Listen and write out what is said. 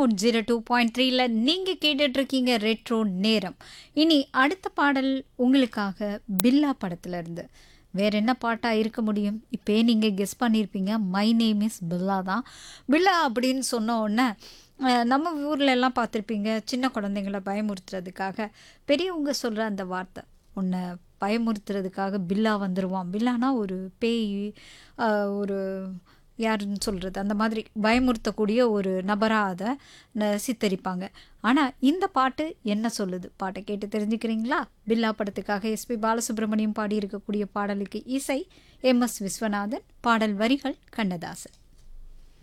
one zero two point த்ரீல நீங்கள் கேட்டுட்ருக்கீங்க ரெட்ரோ நேரம் இனி அடுத்த பாடல் உங்களுக்காக பில்லா படத்துல இருந்து வேற என்ன பாட்டாக இருக்க முடியும் இப்போயே நீங்கள் கெஸ் பண்ணியிருப்பீங்க மை நேம் இஸ் பில்லா தான் பில்லா அப்படின்னு சொன்ன உடனே அஹ், நம்ம ஊர்ல எல்லாம் பார்த்துருப்பீங்க சின்ன குழந்தைங்கள பயமுறுத்துறதுக்காக பெரியவங்க சொல்கிற அந்த வார்த்தை உன்னை பயமுறுத்துறதுக்காக பில்லா வந்துடுவான் பில்லானா ஒரு பேய் அஹ், ஒரு யாருன்னு சொல்கிறது அந்த மாதிரி பயமுறுத்தக்கூடிய ஒரு நபராக அதை ந- சித்தரிப்பாங்க ஆனால் இந்த பாட்டு என்ன சொல்லுது பாட்டை கேட்டு தெரிஞ்சுக்கிறீங்களா பில்லா படத்துக்காக எஸ்பி பாலசுப்ரமணியம் பாடியிருக்கக்கூடிய பாடலுக்கு இசை எம் எஸ் விஸ்வநாதன் பாடல் வரிகள் கண்ணதாசன்